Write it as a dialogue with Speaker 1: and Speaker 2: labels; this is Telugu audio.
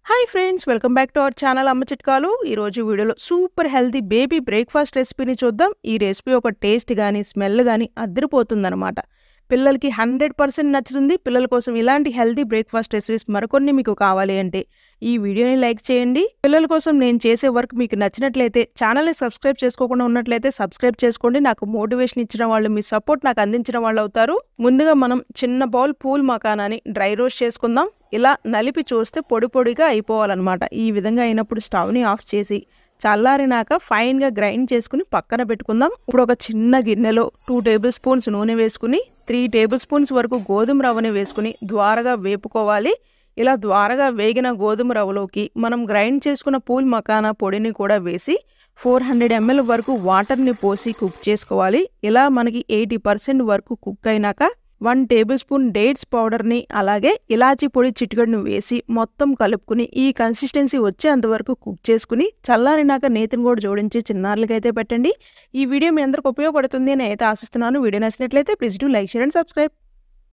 Speaker 1: hi friends welcome back to our channel Amma Chitkalu ఈరోజు వీడియోలో సూపర్ హెల్తీ బేబీ బ్రేక్ఫాస్ట్ రెసిపీని చూద్దాం ఈ రెసిపీ ఒక టేస్ట్ కానీ స్మెల్ కానీ అద్దరిపోతుందన్నమాట పిల్లలకి హండ్రెడ్ పర్సెంట్ నచ్చుతుంది పిల్లల కోసం ఇలాంటి హెల్తీ బ్రేక్ఫాస్ట్ రెసిపీస్ మరికొన్ని మీకు కావాలి అంటే ఈ వీడియోని లైక్ చేయండి పిల్లల కోసం నేను చేసే వర్క్ మీకు నచ్చినట్లయితే ఛానల్ని సబ్స్క్రైబ్ చేసుకోకుండా ఉన్నట్లయితే సబ్స్క్రైబ్ చేసుకోండి నాకు మోటివేషన్ ఇచ్చిన వాళ్ళు మీ సపోర్ట్ నాకు అందించిన వాళ్ళు అవుతారు ముందుగా మనం చిన్న బౌల్ పూల్ మకానాన్ని డ్రై రోస్ట్ చేసుకుందాం ఇలా నలిపి చూస్తే పొడి పొడిగా అయిపోవాలన్నమాట ఈ విధంగా అయినప్పుడు స్టవ్ని ఆఫ్ చేసి చల్లారినాక ఫైన్గా గ్రైండ్ చేసుకుని పక్కన పెట్టుకుందాం ఇప్పుడు ఒక చిన్న గిన్నెలో టూ టేబుల్ స్పూన్స్ నూనె వేసుకుని త్రీ టేబుల్ స్పూన్స్ వరకు గోధుమ రవ్వని వేసుకుని ద్వారగా వేపుకోవాలి ఇలా ద్వారగా వేగిన గోధుమ రవ్వలోకి మనం గ్రైండ్ చేసుకున్న పూల్ మకానా పొడిని కూడా వేసి ఫోర్ హండ్రెడ్ ఎంఎల్ వరకు వాటర్ని పోసి కుక్ చేసుకోవాలి ఇలా మనకి ఎయిటీ పర్సెంట్ వరకు కుక్ అయినాక వన్ టేబుల్ స్పూన్ డేట్స్ పౌడర్ని అలాగే ఇలాచీ పొడి చిటికడును వేసి మొత్తం కలుపుకుని ఈ కన్సిస్టెన్సీ వచ్చేంత వరకు కుక్ చేసుకుని చల్లారినాక నేతిని కూడా జోడించి చిన్నారులకైతే పెట్టండి ఈ వీడియో మీ అందరికి ఉపయోగపడుతుంది అని అయితే ఆశిస్తున్నాను వీడియో నచ్చినట్లయితే please do like share and subscribe